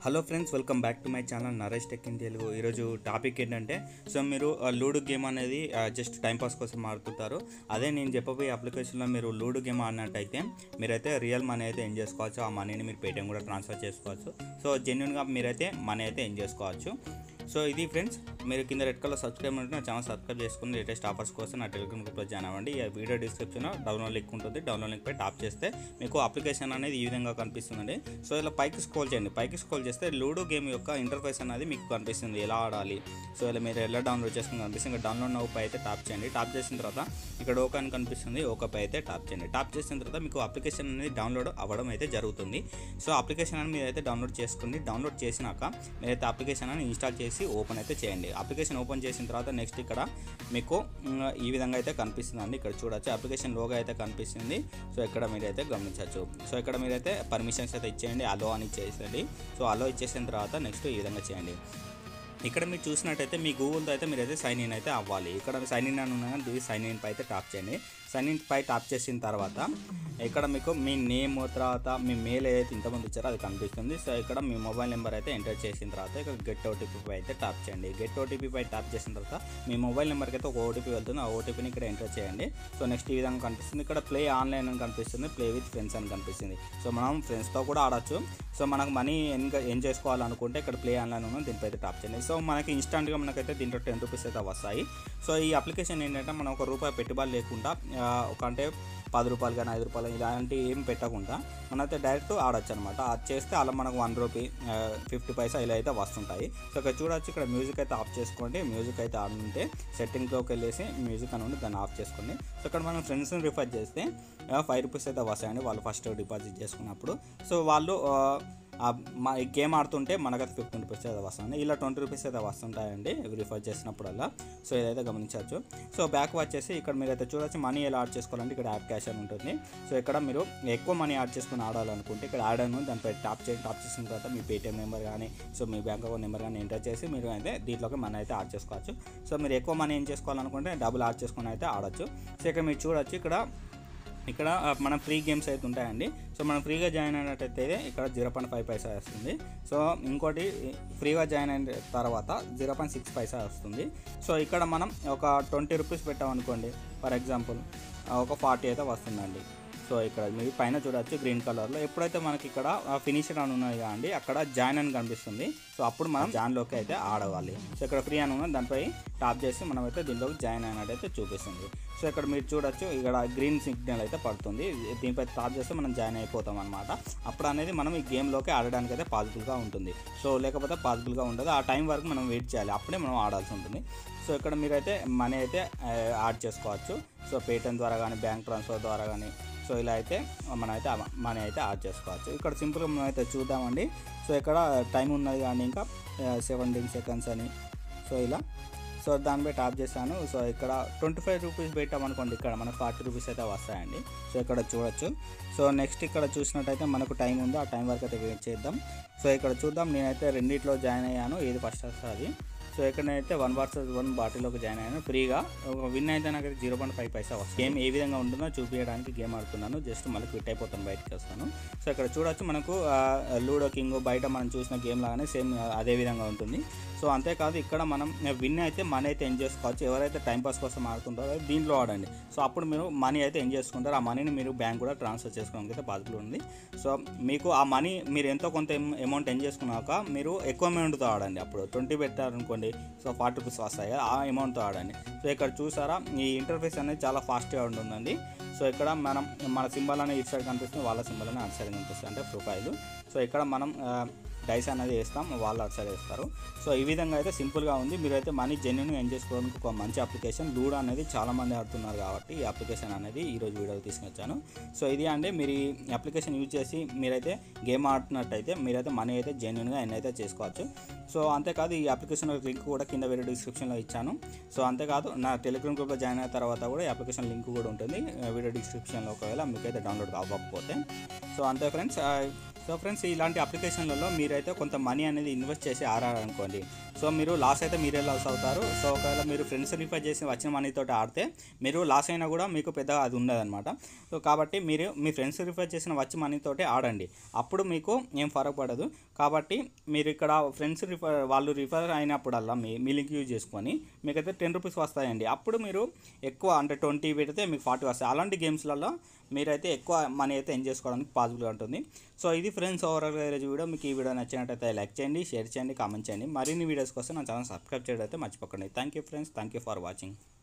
hello friends welcome back to my channel Naresh tech in Telugu ఈరోజు topic ఏంటంటే so మీరు ఆ, లూడో గేమ్ అనేది ఆ, జస్ట్ టైంపాస్ కోసం ఆడుతుంటారు అదే నేను చెప్పబోయే అప్లికేషన్లో మీరు లూడో గేమ్ ఆడినట్టయితే మీరైతే రియల్ మనీ అయితే ఏం చేసుకోవచ్చు ఆ మనీని మీరు పేటిఎం కూడా ట్రాన్స్ఫర్ చేసుకోవచ్చు సో జెన్యున్గా మీరైతే మనీ అయితే ఏం చేసుకోవచ్చు సో ఇది ఫ్రెండ్స్ మీరు కింద రెడ్ కలర్ సబ్స్క్రైబ్ ఉంటే నా ఛానల్ సబ్స్క్రైబ్ చేసుకుని లేటెస్ట్ ఆఫర్స్ కోసం నా టెలిగ్రామ్ గ్రూప్లో జాయిన్ అవ్వండి ఈ వీడియో డిస్క్రిప్షన్లో డౌన్లోడ్ లింక్ ఉంటుంది డౌన్లోడ్ లింక్ పై టాప్ చేస్తే మీకు అప్లికేషన్ అనేది ఈ విధంగా కనిపిస్తుందండి సో ఇలా పైకి స్క్రోల్ చేయండి పైకి స్క్రోల్ చేస్తే లూడో గేమ్ యొక్క ఇంటర్ఫేస్ అనేది మీకు కనిపిస్తుంది ఎలా ఆడాలి సో ఇలా మీరు ఎలా డౌన్లోడ్ చేసుకుని కనిపిస్తుంది ఇంకా డౌన్లోడ్ నవ్వు పై అయితే టాప్ చేయండి టాప్ చేసిన తర్వాత ఇక్కడ ఓకే అని కనిపిస్తుంది ఓకే పై అయితే టాప్ చేయండి టాప్ చేసిన తర్వాత మీకు అప్లికేషన్ అనేది డౌన్లోడ్ అవ్వడం అయితే జరుగుతుంది సో అప్లికేషన్ అని మీరైతే డౌన్లోడ్ చేసుకోండి డౌన్లోడ్ చేసినాక మీరైతే అప్లికేషన్ అని ఇన్స్టాల్ చేసి ఓపెన్ అయితే చేయండి అప్లికేషన్ ఓపెన్ చేసిన తర్వాత నెక్స్ట్ ఇక్కడ మీకు మ్, ఈ విధంగా అయితే కనిపిస్తుందండి ఇక్కడ చూడొచ్చు అప్లికేషన్ లోగా అయితే కనిపిస్తుంది సో ఇక్కడ మీరైతే గమనించవచ్చు సో ఇక్కడ మీరైతే పర్మిషన్స్ అయితే ఇచ్చేయండి అలో అని ఇచ్చేసండి సో అలో ఇచ్చేసిన తర్వాత నెక్స్ట్ ఈ విధంగా చేయండి ఇక్కడ మీరు చూసినట్టయితే మీ గూగుల్తో అయితే మీరైతే సైన్ ఇన్ అయితే అవ్వాలి ఇక్కడ సైన్ ఇన్ అని ఉన్నాను ఇది సైన్ ఇన్ పై అయితే టాప్ చేయండి సైన్ ఇన్ పై టాప్ చేసిన తర్వాత ఇక్కడ మీకు మీ నేమ్ తర్వాత మీ మెయిల్ ఏదైతే ఇంతమంది ఇచ్చారో అది కనిపిస్తుంది సో ఇక్కడ మీ మొబైల్ నెంబర్ అయితే ఎంటర్ చేసిన తర్వాత ఇక్కడ గెట్ ఓటీపీ పై అయితే టాప్ చేయండి గెట్ ఓటీపీ పై టాప్ చేసిన తర్వాత మీ మొబైల్ నెంబర్కి అయితే ఒక ఓటీపీ వెళ్తుంది ఆ ఓటీపీని ఇక్కడ ఎంటర్ చేయండి సో నెక్స్ట్ ఈ విధంగా కనిపిస్తుంది ఇక్కడ ప్లే ఆన్లైన్ అని కనిపిస్తుంది ప్లే విత్ ఫ్రెండ్స్ అని కనిపిస్తుంది సో మనం ఫ్రెండ్స్తో కూడా ఆడొచ్చు సో మనకు మనీ ఇంకా ఏం చేసుకోవాలనుకుంటే ఇక్కడ ప్లే ఆన్లైన్ ఉన్న దీనిపై అయితే టాప్ చేయండి సో మనకి ఇన్స్టాంట్గా మనకైతే దీంట్లో టెన్ రూపీస్ అయితే వస్తాయి సో ఈ అప్లికేషన్ ఏంటంటే మనం ఒక రూపాయి పెట్టుబడి లేకుండా ఆ, ఒక అంటే పది రూపాయలు కానీ ఐదు రూపాయలు ఇలాంటి ఏం పెట్టకుండా మనైతే డైరెక్ట్ ఆడొచ్చు అనమాట అది చేస్తే అలా మనకు వన్ రూపీ ఫిఫ్టీ పైసా ఇలా అయితే వస్తుంటాయి సో ఇక్కడ చూడొచ్చు ఇక్కడ మ్యూజిక్ అయితే ఆఫ్ చేసుకోండి మ్యూజిక్ అయితే ఆడుంటే సెట్టింగ్లోకి వెళ్ళేసి మ్యూజిక్ అని ఉండి దాన్ని ఆఫ్ చేసుకోండి సో ఇక్కడ మనం ఫ్రెండ్స్ని రిఫర్ చేస్తే ఫైవ్ రూపీస్ అయితే వస్తాయండి వాళ్ళు ఫస్ట్ డిపాజిట్ చేసుకున్నప్పుడు సో వాళ్ళు ఆ, ఆ మా ఈ గేమ్ ఆడుతుంటే మనకైతే ఫిఫ్టీన్ రూపీస్ అయితే వస్తుంది ఇలా ట్వంటీ రూపీస్ అయితే వస్తుంటాయండి రిఫర్ చేసినప్పుడల్లా సో ఇదైతే గమనించవచ్చు సో బ్యాక్ వచ్చేసి ఇక్కడ మీరు అయితే చూడొచ్చు మనీ ఎలా యాడ్ చేసుకోవాలంటే ఇక్కడ యాడ్ క్యాష్ అని ఉంటుంది సో ఇక్కడ మీరు ఎక్కువ మనీ యాడ్ చేసుకుని ఆడాలనుకుంటే ఇక్కడ యాడ్ అని దానిపై టాప్ చేసి టాప్ చేసిన తర్వాత మీ పేటిఎం నెంబర్ కానీ సో మీ బ్యాంక్ అకౌంట్ నెంబర్ కానీ ఎంటర్ చేసి మీరు అయితే దీంట్లోకి మనీ అయితే యాడ్ చేసుకోవచ్చు సో మీరు ఎక్కువ మనీ ఏం చేసుకోవాలనుకుంటే డబుల్ యాడ్ చేసుకుని అయితే ఆడొచ్చు సో ఇక్కడ మీరు చూడొచ్చు ఇక్కడ ఇక్కడ ఆ, మనం ఫ్రీ గేమ్స్ అయితే ఉంటాయండి సో మనం ఫ్రీగా జాయిన్ అయినట్టయితే ఇక్కడ జీరో పాయింట్ ఫైవ్ పైసా వస్తుంది సో ఇంకోటి ఫ్రీగా జాయిన్ అయిన తర్వాత జీరో పాయింట్ సిక్స్ పైసా వస్తుంది సో ఇక్కడ మనం ఒక ట్వంటీ రూపీస్ పెట్టామనుకోండి ఫర్ ఎగ్జాంపుల్ ఒక ఫార్టీ అయితే వస్తుందండి సో ఇక్కడ మీరు పైన చూడొచ్చు గ్రీన్ కలర్లో ఎప్పుడైతే మనకి ఇక్కడ ఫినిషర్ అని ఉన్నది కదండి అక్కడ జాయిన్ అని కనిపిస్తుంది సో అప్పుడు మనం జాయిన్లోకి అయితే ఆడవాలి సో ఇక్కడ ఫ్రీ అని ఉన్నది దానిపై టాప్ చేసి మనం అయితే దీంట్లోకి జాయిన్ అయినట్టయితే చూపిస్తుంది సో ఇక్కడ మీరు చూడొచ్చు ఇక్కడ గ్రీన్ సిగ్నల్ అయితే పడుతుంది దీనిపై టాప్ చేస్తే మనం జాయిన్ అయిపోతాం అనమాట అప్పుడు అనేది మనం ఈ గేమ్లోకి ఆడడానికి అయితే పాసిబుల్గా ఉంటుంది సో లేకపోతే పాసిబుల్గా ఉండదు ఆ టైం వరకు మనం వెయిట్ చేయాలి అప్పుడే మనం ఆడాల్సి ఉంటుంది సో ఇక్కడ మీరైతే మనీ అయితే ఆ, యాడ్ చేసుకోవచ్చు సో పేటిఎం ద్వారా కానీ బ్యాంక్ ట్రాన్స్ఫర్ ద్వారా కానీ సో ఇలా అయితే మనం అయితే మనీ అయితే యాడ్ చేసుకోవచ్చు ఇక్కడ సింపుల్గా మనం అయితే చూద్దామండి సో ఇక్కడ టైం ఉన్నది కానీ ఇంకా సెవెంటీన్ సెకండ్స్ అని సో ఇలా సో దానిపై టాప్ చేశాను సో ఇక్కడ ట్వంటీ ఫైవ్ రూపీస్ పెట్టామనుకోండి ఇక్కడ మనకు ఫార్టీ రూపీస్ అయితే వస్తాయండి సో ఇక్కడ చూడొచ్చు సో నెక్స్ట్ ఇక్కడ చూసినట్టయితే మనకు టైం ఉందో ఆ టైం వరకు అయితే వెయిట్ చేద్దాం సో ఇక్కడ చూద్దాం నేనైతే రెండిట్లో జాయిన్ అయ్యాను ఏది ఫస్ట్ వస్తుంది సో ఇక్కడ నేనైతే వన్ వర్సెస్ వన్ బాటిల్లోకి జాయిన్ అయ్యాను ఫ్రీగా ఒక విన్ అయితే నాకు జీరో పాయింట్ ఫైవ్ పైసా వస్తుంది గేమ్ ఏ విధంగా ఉంటుందో చూపించడానికి గేమ్ ఆడుతున్నాను జస్ట్ మళ్ళీ క్విట్ అయిపోతాను బయటకు వస్తాను సో ఇక్కడ చూడొచ్చు మనకు ఆ, లూడో కింగ్ బయట మనం చూసిన గేమ్ లాగానే సేమ్ అదే విధంగా ఉంటుంది సో అంతేకాదు ఇక్కడ మనం విన్ అయితే మనీ అయితే ఎంజాయ్ చేసుకోవచ్చు ఎవరైతే టైంపాస్ కోసం ఆడుతుంటారో దీంట్లో ఆడండి సో అప్పుడు మీరు మనీ అయితే ఎంజాయ్ చేసుకుంటారు ఆ మనీని మీరు బ్యాంక్ కూడా ట్రాన్స్ఫర్ చేసుకోవడానికి అయితే పాసిబుల్ ఉంది సో మీకు ఆ మనీ మీరు ఎంతో కొంత అమౌంట్ ఎంజాయ్ చేసుకున్నాక మీరు ఎక్కువ అమౌంట్తో ఆడండి అప్పుడు ట్వంటీ పెట్టారనుకోండి సో ఫార్టీ రూపీస్ వస్తాయి కదా ఆ అమౌంట్తో ఆడండి సో ఇక్కడ చూసారా ఈ ఇంటర్ఫేస్ అనేది చాలా ఫాస్ట్గా ఉంటుందండి సో ఇక్కడ మనం మన సింబల్ అనేది ఇటు సైడ్ కనిపిస్తుంది వాళ్ళ సింబల్ అనేది అటు సైడ్ కనిపిస్తుంది అంటే ప్రొఫైల్ సో ఇక్కడ మనం ఆ, డైస్ అనేది వేస్తాం వాళ్ళు అటు సైడ్ వేస్తారు సో ఈ విధంగా అయితే సింపుల్గా ఉంది మీరైతే మనీ జెన్యున్ ఎంజాయ్ చేసుకోవడానికి ఒక మంచి అప్లికేషన్ లూడో అనేది చాలా మంది ఆడుతున్నారు కాబట్టి ఈ అప్లికేషన్ అనేది ఈరోజు వీడియో తీసుకొచ్చాను సో ఇది అండి మీరు ఈ అప్లికేషన్ యూజ్ చేసి మీరైతే గేమ్ ఆడుతున్నట్టయితే మీరైతే మనీ అయితే జెన్యున్గా ఎన్ అయితే చేసుకోవచ్చు సో అంతేకాదు ఈ అప్లికేషన్ లింక్ కూడా కింద వీడియో డిస్క్రిప్షన్లో ఇచ్చాను సో అంతేకాదు నా టెలిగ్రామ్ గ్రూప్లో జాయిన్ అయిన తర్వాత కూడా ఈ అప్లికేషన్ లింక్ కూడా ఉంటుంది వీడియో డిస్క్రిప్షన్లో ఒకవేళ మీకైతే డౌన్లోడ్ అవ్వకపోతే సో అంతే ఫ్రెండ్స్ సో ఫ్రెండ్స్ ఇలాంటి అప్లికేషన్లలో మీరైతే కొంత మనీ అనేది ఇన్వెస్ట్ చేసి ఆడారనుకోండి సో మీరు లాస్ అయితే మీరే లాస్ అవుతారు సో ఒకవేళ మీరు ఫ్రెండ్స్ రిఫర్ చేసి వచ్చిన మనీతో ఆడితే మీరు లాస్ అయినా కూడా మీకు పెద్దగా అది ఉండదన్నమాట సో కాబట్టి మీరు మీ ఫ్రెండ్స్ రిఫర్ చేసిన వచ్చి మనీతోటి ఆడండి అప్పుడు మీకు ఏం ఫరక్ పడదు కాబట్టి మీరు ఇక్కడ ఫ్రెండ్స్ రిఫర్ వాళ్ళు రిఫర్ అయినప్పుడల్లా మీ మీ లింక్ యూజ్ చేసుకొని మీకైతే టెన్ రూపీస్ వస్తాయండి అప్పుడు మీరు ఎక్కువ అంటే ట్వంటీ పెడితే మీకు ఫార్టీ వస్తాయి అలాంటి గేమ్స్లలో మీరైతే ఎక్కువ మనీ అయితే ఎంజాయ్ చేసుకోవడానికి పాసిబుల్గా ఉంటుంది సో ఇది ఫ్రెండ్స్ ఓవరాల్గా ఈరోజు వీడియో మీకు ఈ వీడియో నచ్చినట్టయితే లైక్ చేయండి షేర్ చేయండి కామెంట్ చేయండి మరిన్ని వీడియోస్ కోసం నా ఛానల్ సబ్స్క్రైబ్ చేయడం అయితే మర్చిపోకండి thank you friends thank you for watching